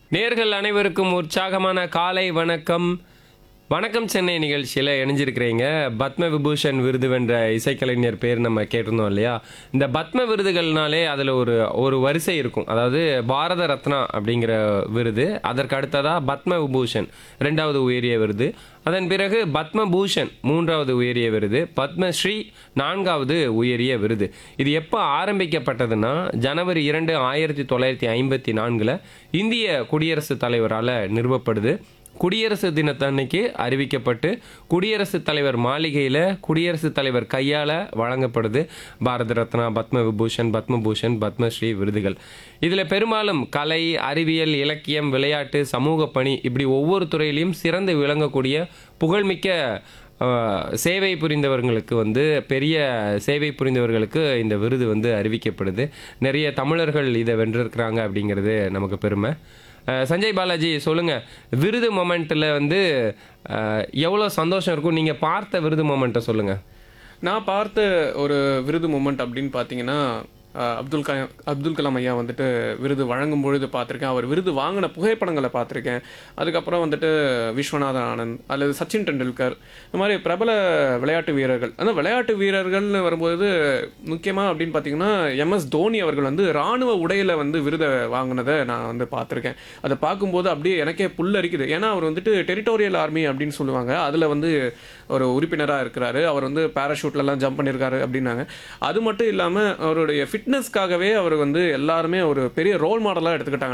நேர்கள் அனைவருக்கும் உற்சாகமான காலை வணக்கம் வணக்கம் சென்னை நிகழ்ச்சியில் இணைஞ்சிருக்கிறீங்க பத்ம விபூஷன் விருது வென்ற இசைக்கலைஞர் பேர் நம்ம கேட்டிருந்தோம் இல்லையா இந்த பத்ம விருதுகள்னாலே அதில் ஒரு ஒரு வரிசை இருக்கும் அதாவது பாரத ரத்னா அப்படிங்கிற விருது அதற்கு அடுத்ததாக பத்ம விபூஷன் ரெண்டாவது உயரிய விருது அதன் பிறகு பத்மபூஷன் மூன்றாவது உயரிய விருது பத்மஸ்ரீ நான்காவது உயரிய விருது இது எப்போ ஆரம்பிக்கப்பட்டதுன்னா ஜனவரி இரண்டு ஆயிரத்தி தொள்ளாயிரத்தி ஐம்பத்தி நான்கில் இந்திய குடியரசுத் தலைவரால் நிறுவப்படுது குடியரசு தினத்தன்னைக்கு அறிவிக்கப்பட்டு குடியரசுத் தலைவர் மாளிகையில் குடியரசுத் தலைவர் கையால் வழங்கப்படுது பாரத ரத்னா பத்ம விபூஷன் பத்மபூஷன் பத்மஸ்ரீ விருதுகள் இதில் பெரும்பாலும் கலை அறிவியல் இலக்கியம் விளையாட்டு சமூக பணி இப்படி ஒவ்வொரு துறையிலையும் சிறந்து விளங்கக்கூடிய புகழ்மிக்க அஹ், சேவை புரிந்தவர்களுக்கு வந்து பெரிய சேவை புரிந்தவர்களுக்கு இந்த விருது வந்து அறிவிக்கப்படுது நிறைய தமிழர்கள் இதை வென்றிருக்கிறாங்க அப்படிங்கிறது நமக்கு பெருமை அஹ், சஞ்சய் பாலாஜி சொல்லுங்க விருது மொமெண்ட்டில் வந்து அஹ், எவ்வளோ சந்தோஷம் இருக்கும் நீங்கள் பார்த்த விருது மொமெண்ட்டை சொல்லுங்க நான் பார்த்த ஒரு விருது மூமெண்ட் அப்படின்னு பார்த்தீங்கன்னா அஹ், அப்துல் கலாம் அப்துல் கலாம் ஐயா வந்துட்டு விருது வழங்கும் பொழுது பார்த்துருக்கேன் அவர் விருது வாங்கின புகைப்படங்களை பார்த்துருக்கேன் அதுக்கப்புறம் வந்துட்டு விஸ்வநாதன் ஆனந்த் அல்லது சச்சின் டெண்டுல்கர் இந்த மாதிரி பிரபல விளையாட்டு வீரர்கள் அந்த விளையாட்டு வீரர்கள்னு வரும்போது முக்கியமாக அப்படின்னு பார்த்தீங்கன்னா எம்எஸ் தோனி அவர்கள் வந்து ராணுவ உடையில் வந்து விருதை வாங்கினதை நான் வந்து பார்த்துருக்கேன் அதை பார்க்கும்போது அப்படியே எனக்கே புல்லரிக்குது ஏன்னா அவர் வந்துட்டு டெரிட்டோரியல் ஆர்மி அப்படின்னு சொல்லுவாங்க அதில் வந்து ஒரு உறுப்பினராக இருக்கிறாரு அவர் வந்து பேராஷூட்லலாம் ஜம்ப் பண்ணியிருக்காரு அப்படின்னாங்க அது மட்டும் இல்லாமல் அவருடைய ஃபிட்னஸ்க்காகவே அவர் வந்து எல்லாருமே ஒரு பெரிய ரோல் மாடலாக எடுத்துக்கிட்டாங்க